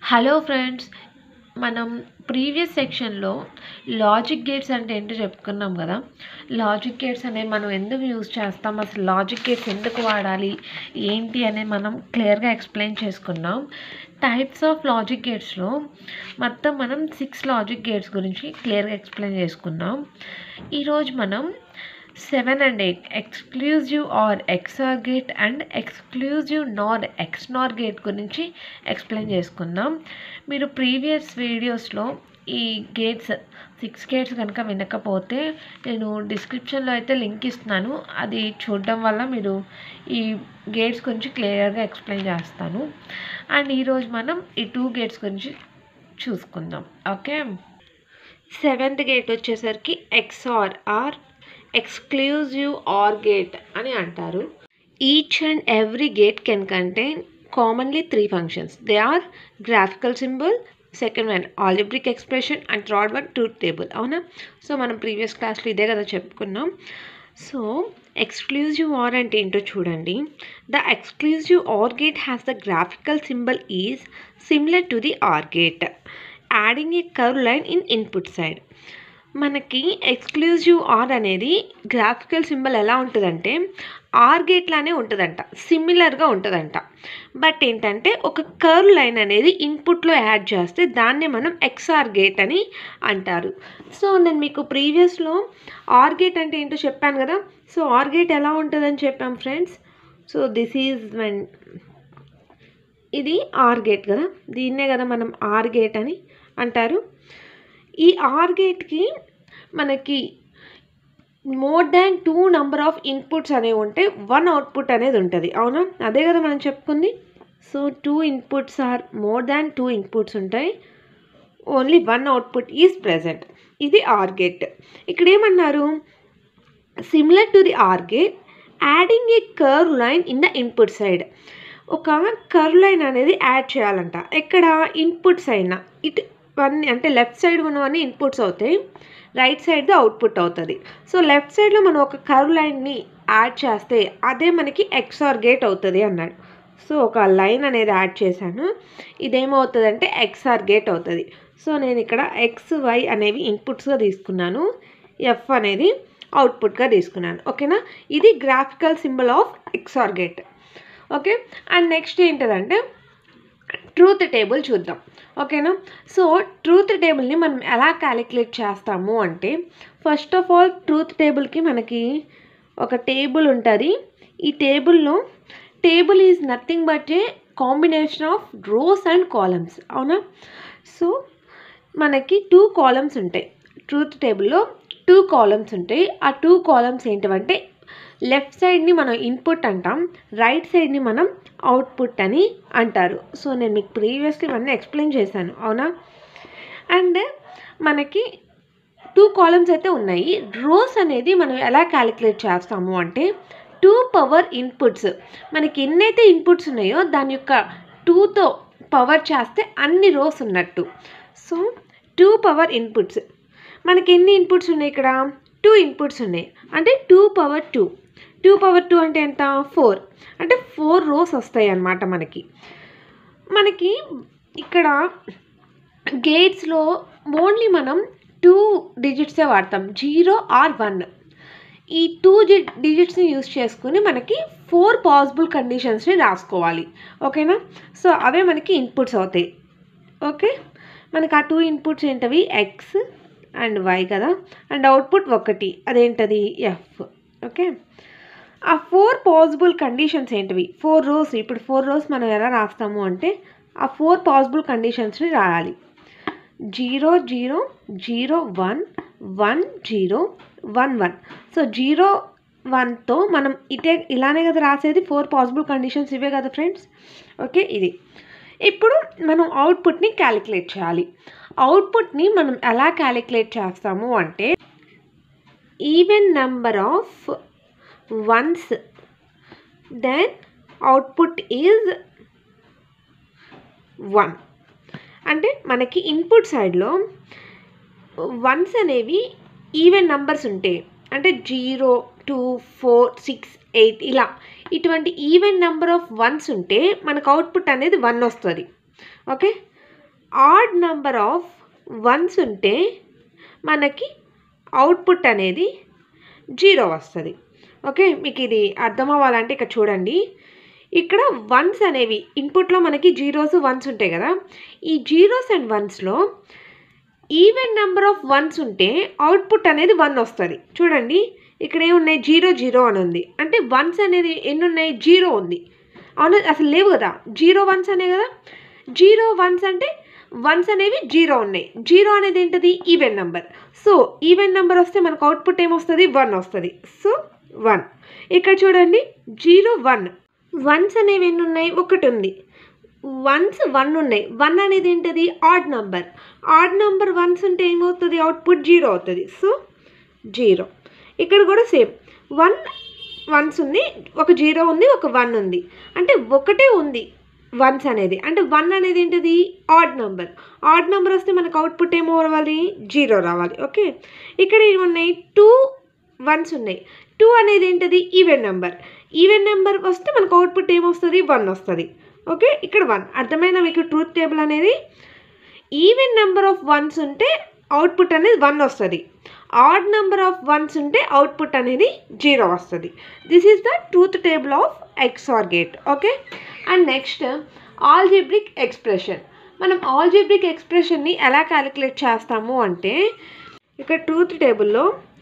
hello friends మనం previous సెక్షన్లో logic gates అంటే ఏంటో చెప్పుకున్నాం కదా లాజిక్ గేట్స్ అనేవి మనం ఎందుకు యూజ్ చేస్తాం అసలు లాజిక్ గేట్స్ ఎందుకు వాడాలి ఏంటి అనేది మనం క్లియర్గా ఎక్స్ప్లెయిన్ చేసుకున్నాం టైప్స్ ఆఫ్ లాజిక్ గేట్స్లో మొత్తం మనం సిక్స్ లాజిక్ గేట్స్ గురించి క్లియర్గా ఎక్స్ప్లెయిన్ చేసుకున్నాం ఈరోజు మనం seven and eight exclusive OR XOR gate and exclusive NOR XNOR gate గురించి ఎక్స్ప్లెయిన్ చేసుకుందాం మీరు ప్రీవియస్ వీడియోస్లో ఈ గేట్స్ సిక్స్ గేట్స్ కనుక వినకపోతే నేను డిస్క్రిప్షన్లో అయితే లింక్ ఇస్తున్నాను అది చూడడం వల్ల మీరు ఈ గేట్స్ గురించి క్లియర్గా ఎక్స్ప్లెయిన్ చేస్తాను అండ్ ఈరోజు మనం ఈ టూ గేట్స్ గురించి చూసుకుందాం ఓకే సెవెంత్ గేట్ వచ్చేసరికి XOR or exclusive OR gate అని అంటారు each and every gate can contain commonly three functions they are graphical symbol second one algebraic expression and third one truth table అవునా so మనం previous క్లాస్లో ఇదే కదా చెప్పుకున్నాం so exclusive are అంటే ఏంటో చూడండి the exclusive OR gate has the graphical symbol is similar to the OR gate adding a curve line in input side మనకి ఎక్స్క్లూజివ్ ఆర్ అనేది గ్రాఫికల్ సింబల్ ఎలా ఉంటుందంటే ఆర్ గేట్ లానే ఉంటుందంట సిమిలర్గా ఉంటుందంట బట్ ఏంటంటే ఒక కర్వ్ లైన్ అనేది ఇన్పుట్లో యాడ్ చేస్తే దాన్నే మనం ఎక్స్ఆర్ గేట్ అని అంటారు సో నేను మీకు ప్రీవియస్లో ఆర్ గేట్ అంటే ఏంటో చెప్పాను కదా సో ఆర్ గేట్ ఎలా ఉంటుందని చెప్పాం friends so this is one ఇది ఆర్ గేట్ కదా దీన్నే కదా మనం ఆర్ గేట్ అని అంటారు ఈ ఆర్ గేట్కి మనకి more than two number of inputs అనేవి ఉంటే వన్ అవుట్పుట్ అనేది ఉంటుంది అవునా అదే కదా మనం చెప్పుకుంది so two inputs or more than two inputs ఉంటాయి only one output is present ఇది ఆర్ గేట్ ఇక్కడ ఏమన్నారు similar to the OR gate adding a curve line in the input side ఒక కర్వ్ లైన్ అనేది యాడ్ చేయాలంట ఎక్కడ inputs అయినా ఇటు ఇవన్నీ అంటే లెఫ్ట్ సైడ్ ఉన్నవన్నీ ఇన్పుట్స్ అవుతాయి రైట్ సైడ్ అవుట్పుట్ అవుతుంది సో లెఫ్ట్ సైడ్లో మనం ఒక కర్వ్ లైన్ని యాడ్ చేస్తే అదే మనకి ఎక్స్ఆర్ గేట్ అవుతుంది అన్నాడు సో ఒక లైన్ అనేది యాడ్ చేశాను ఇదేమవుతుందంటే ఎక్స్ఆర్ గేట్ అవుతుంది సో నేను ఇక్కడ ఎక్స్ వై అనేవి ఇన్పుట్స్గా తీసుకున్నాను ఎఫ్ అనేది అవుట్పుట్గా తీసుకున్నాను ఓకేనా ఇది graphical symbol of XOR gate okay and next ఏంటంటే ట్రూత్ టేబుల్ చూద్దాం ఓకేనా సో ట్రూత్ టేబుల్ని మనం ఎలా క్యాలిక్యులేట్ చేస్తాము అంటే ఫస్ట్ ఆఫ్ ఆల్ ట్రూత్ టేబుల్కి మనకి ఒక టేబుల్ ఉంటుంది ఈ టేబుల్లో table is nothing but a combination of rows and columns అవునా సో మనకి టూ కాలమ్స్ ఉంటాయి ట్రూత్ టేబుల్లో టూ కాలమ్స్ ఉంటాయి ఆ టూ కాలమ్స్ ఏంటంటే లెఫ్ట్ సైడ్ని మనం ఇన్పుట్ అంటాం రైట్ సైడ్ని మనం అవుట్పుట్ అని అంటారు సో నేను మీకు ప్రీవియస్లీ ఇవన్నీ ఎక్స్ప్లెయిన్ చేశాను అవునా అండ్ మనకి టూ కాలమ్స్ అయితే ఉన్నాయి రోస్ అనేది మనం ఎలా క్యాలిక్యులేట్ చేస్తాము అంటే టూ పవర్ ఇన్పుట్స్ మనకి ఎన్నైతే ఇన్పుట్స్ ఉన్నాయో దాని యొక్క టూతో పవర్ చేస్తే అన్ని రోస్ ఉన్నట్టు సో టూ పవర్ ఇన్పుట్స్ మనకి ఎన్ని ఇన్పుట్స్ ఉన్నాయి ఇక్కడ టూ ఇన్పుట్స్ ఉన్నాయి అంటే two power two two power two అంటే ఎంత ఫోర్ అంటే ఫోర్ రోస్ వస్తాయి అన్నమాట మనకి మనకి ఇక్కడ గేట్స్లో ఓన్లీ మనం టూ డిజిట్సే వాడతాం జీరో ఆర్ వన్ ఈ టూ డిజిట్స్ని యూస్ చేసుకుని మనకి ఫోర్ పాసిబుల్ కండిషన్స్ని రాసుకోవాలి ఓకేనా సో అవే మనకి ఇన్పుట్స్ అవుతాయి ఓకే మనకి ఆ టూ ఇన్పుట్స్ ఏంటవి ఎక్స్ అండ్ వై కదా అండ్ అవుట్పుట్ ఒకటి అదేంటది ఎఫ్ ఓకే ఆ ఫోర్ పాసిబుల్ కండిషన్స్ ఏంటివి ఫోర్ రోస్ ఇప్పుడు ఫోర్ రోస్ మనం ఎలా రాస్తాము అంటే ఆ ఫోర్ పాసిబుల్ కండిషన్స్ని రాయాలి zero zero zero one one zero one one so zero వన్తో మనం ఇటే ఇలానే కదా రాసేది ఫోర్ పాసిబుల్ కండిషన్స్ ఇవే కదా ఫ్రెండ్స్ ఓకే ఇది ఇప్పుడు మనం అవుట్పుట్ని క్యాలిక్యులేట్ చేయాలి అవుట్పుట్ని మనం ఎలా క్యాలిక్యులేట్ చేస్తాము అంటే even number of ones then output is one అంటే మనకి ఇన్పుట్ సైడ్లో వన్స్ అనేవి ఈవెన్ నంబర్స్ ఉంటాయి అంటే zero two four six eight ఇలా ఇటువంటి ఈవెన్ నెంబర్ ఆఫ్ వన్స్ ఉంటే మనకు అవుట్పుట్ అనేది వన్ వస్తుంది okay odd number of ones ఉంటే మనకి అవుట్పుట్ అనేది జీరో వస్తుంది ఓకే మీకు ఇది అర్థం అవ్వాలంటే ఇక్కడ చూడండి ఇక్కడ వన్స్ అనేవి ఇన్పుట్లో మనకి జీరోస్ వన్స్ ఉంటాయి కదా ఈ జీరోస్ అండ్ వన్స్లో ఈవెన్ నెంబర్ ఆఫ్ వన్స్ ఉంటే అవుట్పుట్ అనేది వన్ వస్తుంది చూడండి ఇక్కడ ఏమున్నాయి జీరో జీరో అని ఉంది అంటే వన్స్ అనేది ఎన్ని ఉన్నాయి జీరో ఉంది అవును అసలు లేవు కదా జీరో వన్స్ అనే కదా జీరో వన్స్ అంటే వన్స్ అనేవి జీరో ఉన్నాయి జీరో అనేది ఏంటిది even number so even number వస్తే మనకు అవుట్పుట్ ఏమొస్తుంది వన్ వస్తుంది సో వన్ ఇక్కడ చూడండి జీరో వన్ వన్స్ అనేవి ఎన్ని ఉన్నాయి ఒకటి ఉంది వన్స్ వన్ ఉన్నాయి వన్ అనేది ఏంటిది odd number odd number ones ఉంటే ఏమవుతుంది అవుట్పుట్ జీరో అవుతుంది సో జీరో ఇక్కడ కూడా సేమ్ వన్ వన్స్ ఉంది ఒక జీరో ఉంది ఒక వన్ ఉంది అంటే ఒకటే ఉంది వన్స్ అనేది అంటే వన్ అనేది ఏంటిది ఆడ్ నెంబర్ ఆడ్ నెంబర్ వస్తే మనకు అవుట్పుట్ ఏమో రావాలి జీరో రావాలి ఓకే ఇక్కడ ఏమున్నాయి టూ వన్స్ ఉన్నాయి టూ అనేది ఏంటిది ఈవెన్ నెంబర్ ఈవెన్ నెంబర్ వస్తే మనకు అవుట్పుట్ ఏమొస్తుంది వన్ వస్తుంది ఓకే ఇక్కడ వన్ అర్థమైనా మీకు ట్రూత్ టేబుల్ అనేది ఈవెన్ నెంబర్ ఆఫ్ వన్స్ ఉంటే అవుట్పుట్ అనేది వన్ వస్తుంది ఆడ్ నెంబర్ ఆఫ్ వన్స్ ఉంటే అవుట్పుట్ అనేది జీరో వస్తుంది this is the truth table of XOR gate okay and next algebraic expression మనం ఆల్జిబ్రిక్ ఎక్స్ప్రెషన్ని ఎలా క్యాలిక్యులేట్ చేస్తాము అంటే ఇక్కడ ట్రూత్ టేబుల్లో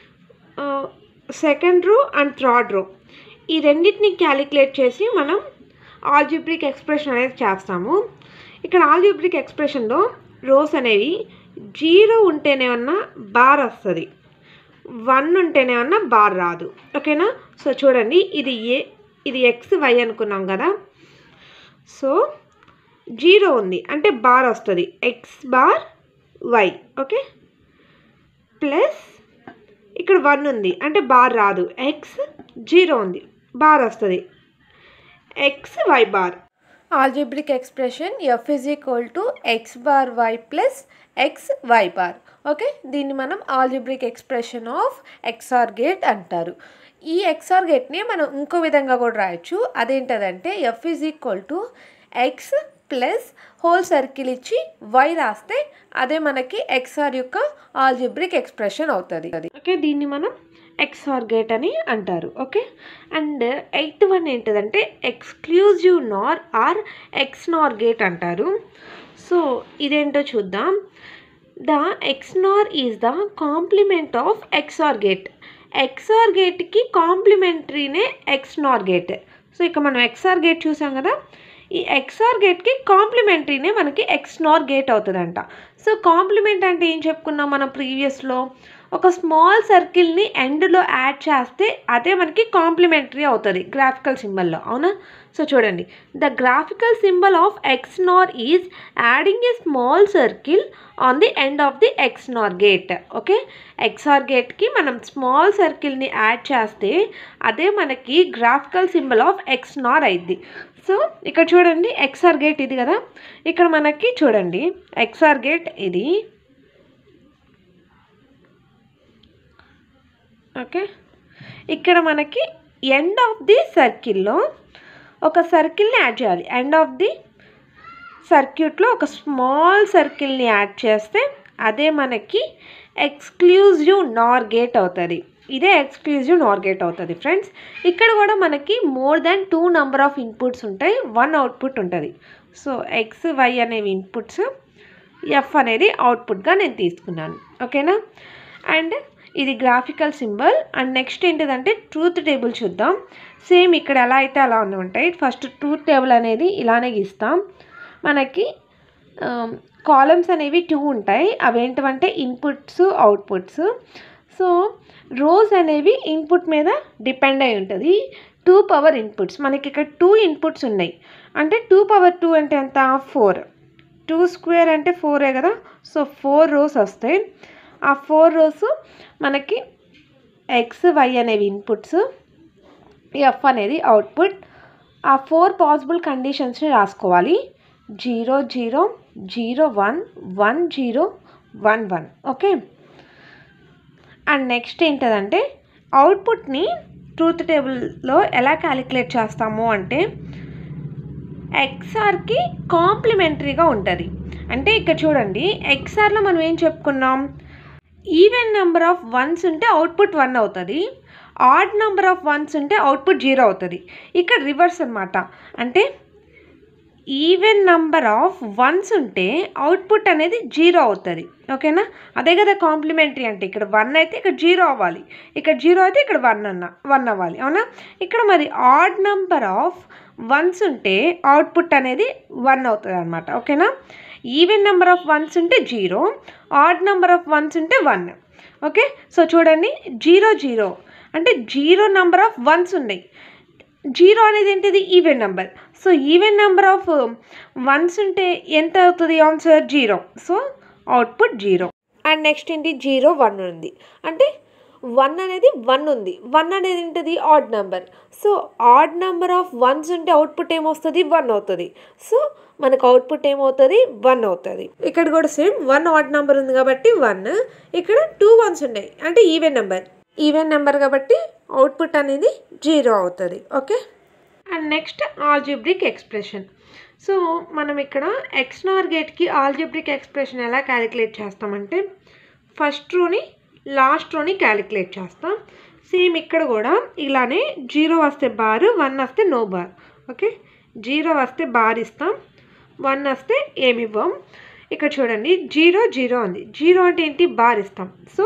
second row and third row ఈ రెండింటిని క్యాలిక్యులేట్ చేసి మనం ఆల్జిబ్రిక్ ఎక్స్ప్రెషన్ అనేది చేస్తాము ఇక్కడ ఆల్జిబ్రిక్ ఎక్స్ప్రెషన్లో రోస్ అనేవి జీరో ఉంటేనేమన్నా బార్ వస్తుంది వన్ ఉంటేనేమన్నా బార్ రాదు ఓకేనా సో చూడండి ఇది ఏ ఇది ఎక్స్ వై అనుకున్నాం కదా సో జీరో ఉంది అంటే బార్ వస్తుంది X bar Y okay plus ఇక్కడ వన్ ఉంది అంటే బార్ రాదు ఎక్స్ జీరో ఉంది బార్ వస్తుంది X Y bar algebraic expression F is equal to X bar Y plus X Y bar okay దీన్ని మనం algebraic expression of XOR gate అంటారు ఈ ఎక్స్ఆర్ గేట్ని మనం ఇంకో విధంగా కూడా రాయొచ్చు అదేంటదంటే F is equal to X plus whole circle ఇచ్చి వై రాస్తే అదే మనకి ఎక్స్ఆర్ యొక్క ఆల్జిబ్రిక్ ఎక్స్ప్రెషన్ అవుతుంది ఓకే దీన్ని మనం ఎక్స్ఆర్ గేట్ అని అంటారు ఓకే అండ్ ఎయిత్ వన్ ఏంటిదంటే ఎక్స్క్లూజివ్ నార్ ఆర్ ఎక్స్ నార్ గేట్ అంటారు సో ఇదేంటో చూద్దాం the X NOR is the complement of XOR gate XOR గేట్కి కాంప్లిమెంటరీనే ఎక్స్ నార్ గేట్ సో ఇక మనం ఎక్స్ఆర్ గేట్ చూసాం కదా ఈ ఎక్స్ఆర్ గేట్కి కాంప్లిమెంటరీనే మనకి ఎక్స్ నార్ గేట్ అవుతుందంట సో కాంప్లిమెంట్ అంటే ఏం చెప్పుకున్నాం మనం ప్రీవియస్లో ఒక స్మాల్ సర్కిల్ని ఎండ్లో యాడ్ చేస్తే అదే మనకి కాంప్లిమెంటరీ అవుతుంది గ్రాఫికల్ సింబల్లో అవునా సో చూడండి the graphical symbol of X NOR is adding a small circle on the end of the X నార్ గేట్ ఓకే ఎక్స్ఆర్ గేట్కి మనం స్మాల్ సర్కిల్ని యాడ్ చేస్తే అదే మనకి గ్రాఫికల్ సింబల్ ఆఫ్ ఎక్స్ నార్ అయింది సో ఇక్కడ చూడండి ఎక్స్ఆర్ గేట్ ఇది కదా ఇక్కడ మనకి చూడండి ఎక్స్ఆర్ గేట్ ఇది ఓకే ఇక్కడ మనకి ఎండ్ ఆఫ్ ది సర్కిల్లో ఒక సర్కిల్ని యాడ్ చేయాలి ఎండ్ ఆఫ్ ది సర్క్యూట్లో ఒక స్మాల్ సర్కిల్ని యాడ్ చేస్తే అదే మనకి ఎక్స్క్లూజివ్ నార్ గేట్ అవుతుంది ఇదే ఎక్స్క్లూజివ్ నార్ గేట్ అవుతుంది ఫ్రెండ్స్ ఇక్కడ కూడా మనకి more than two number of inputs ఉంటాయి వన్ అవుట్పుట్ ఉంటుంది సో ఎక్స్ వై అనేవి ఇన్పుట్స్ ఎఫ్ అనేది అవుట్పుట్గా నేను తీసుకున్నాను ఓకేనా అండ్ ఇది గ్రాఫికల్ సింబల్ అండ్ నెక్స్ట్ ఏంటిదంటే ట్రూత్ టేబుల్ చూద్దాం సేమ్ ఇక్కడ ఎలా అయితే అలా ఉంటాయి ఫస్ట్ ట్రూత్ టేబుల్ అనేది ఇలానే గీస్తాం మనకి కాలమ్స్ అనేవి టూ ఉంటాయి అవేంటివంటే ఇన్పుట్స్ అవుట్పుట్స్ సో రోస్ అనేవి ఇన్పుట్ మీద డిపెండ్ అయి ఉంటుంది టూ పవర్ ఇన్పుట్స్ మనకి ఇక్కడ టూ ఇన్పుట్స్ ఉన్నాయి అంటే టూ పవర్ టూ అంటే ఎంత ఫోర్ టూ స్క్వేర్ అంటే ఫోరే కదా సో ఫోర్ రోస్ వస్తాయి ఆ ఫోర్ రోస్ మనకి ఎక్స్ వై అనేవి ఇన్పుట్స్ ఎఫ్ అనేది అవుట్పుట్ ఆ ఫోర్ పాసిబుల్ కండిషన్స్ని రాసుకోవాలి zero zero zero one one zero one one okay and next ఏంటంటే అవుట్పుట్ని ట్రూత్ టేబుల్లో ఎలా క్యాలిక్యులేట్ చేస్తాము అంటే ఎక్స్ఆర్కి కాంప్లిమెంటరీగా ఉంటుంది అంటే ఇక్కడ చూడండి ఎక్స్ఆర్లో మనం ఏం చెప్పుకున్నాం ఈవెన్ నెంబర్ ఆఫ్ వన్స్ ఉంటే అవుట్పుట్ వన్ అవుతుంది ఆడ్ నెంబర్ ఆఫ్ వన్స్ ఉంటే అవుట్పుట్ జీరో అవుతుంది ఇక్కడ రివర్స్ అనమాట అంటే ఈవెన్ నంబర్ ఆఫ్ వన్స్ ఉంటే అవుట్పుట్ అనేది జీరో అవుతుంది ఓకేనా అదే కదా కాంప్లిమెంటరీ అంటే ఇక్కడ వన్ అయితే ఇక్కడ జీరో అవ్వాలి ఇక్కడ జీరో అయితే ఇక్కడ వన్ అన్న వన్ అవ్వాలి అవునా ఇక్కడ మరి ఆడ్ నంబర్ ఆఫ్ వన్స్ ఉంటే అవుట్పుట్ అనేది వన్ అవుతుంది అనమాట ఓకేనా ఈవెన్ నెంబర్ ఆఫ్ వన్స్ ఉంటే zero odd number of ones ఉంటే వన్ ఓకే సో చూడండి జీరో జీరో అంటే జీరో నెంబర్ ఆఫ్ వన్స్ ఉన్నాయి జీరో అనేది ఏంటిది even number so even number of ones ఉంటే ఎంత అవుతుంది answer zero so output zero and next ఏంటి జీరో వన్ ఉంది అంటే వన్ అనేది వన్ ఉంది వన్ అనేది ఏంటిది add number so odd number of ones ఉంటే అవుట్పుట్ ఏమొస్తుంది వన్ అవుతుంది సో మనకు అవుట్పుట్ ఏమవుతుంది వన్ అవుతుంది ఇక్కడ కూడా సేమ్ వన్ ఆడ్ నెంబర్ ఉంది కాబట్టి వన్ ఇక్కడ టూ వన్స్ ఉన్నాయి అంటే ఈవెన్ నెంబర్ ఈవెన్ నెంబర్ కాబట్టి అవుట్పుట్ అనేది జీరో అవుతుంది okay and next algebraic expression so మనం ఇక్కడ ఎక్స్నార్ గేట్కి ఆల్జిబ్రిక్ ఎక్స్ప్రెషన్ ఎలా క్యాలిక్యులేట్ చేస్తామంటే ఫస్ట్ రోని లాస్ట్ రోని క్యాలిక్యులేట్ చేస్తాం సేమ్ ఇక్కడ కూడా ఇలానే జీరో వస్తే బార్ వన్ వస్తే నో బార్ ఓకే జీరో వస్తే బార్ ఇస్తాం వన్ వస్తే ఏమి ఇవ్వం ఇక్కడ చూడండి జీరో జీరో ఉంది జీరో అంటే ఏంటి బార్ ఇస్తాం so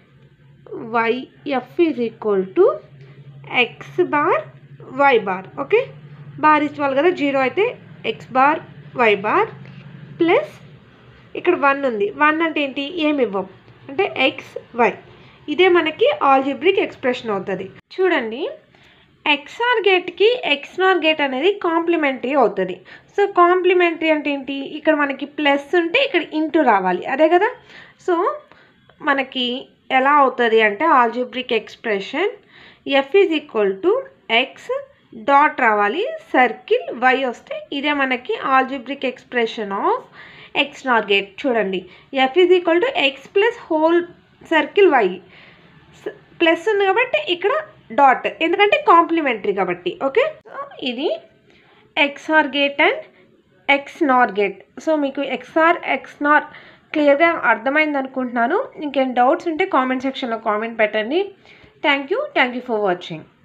Y F is equal to X bar Y bar okay bar ఇచ్చుకోవాలి కదా జీరో అయితే X bar Y bar plus ఇక్కడ వన్ ఉంది వన్ అంటే ఏంటి ఏమి ఇవ్వం అంటే ఎక్స్ వై ఇదే మనకి ఆల్జిబ్రిక్ ఎక్స్ప్రెషన్ అవుతుంది చూడండి ఎక్స్ఆర్ గేట్కి ఎక్స్నార్ గేట్ అనేది కాంప్లిమెంటరీ అవుతుంది సో కాంప్లిమెంటరీ అంటే ఏంటి ఇక్కడ మనకి ప్లస్ ఉంటే ఇక్కడ ఇంటూ రావాలి అదే కదా సో మనకి ఎలా అవుతుంది అంటే algebraic expression F is equal to X dot రావాలి సర్కిల్ వై వస్తే ఇదే మనకి ఆల్జిబ్రిక్ ఎక్స్ప్రెషన్ ఆఫ్ ఎక్స్ నార్ గేట్ చూడండి F is equal to X plus whole circle Y plus ఉంది కాబట్టి ఇక్కడ డాట్ ఎందుకంటే కాంప్లిమెంటరీ కాబట్టి ఓకే సో ఇది ఎక్స్ఆర్ గేట్ అండ్ ఎక్స్ నార్ గేట్ సో మీకు ఎక్స్ఆర్ ఎక్స్ నార్ క్లియర్గా అర్థమైంది అనుకుంటున్నాను ఇంకేం డౌట్స్ ఉంటే కామెంట్ సెక్షన్లో కామెంట్ పెట్టండి thank you thank you for watching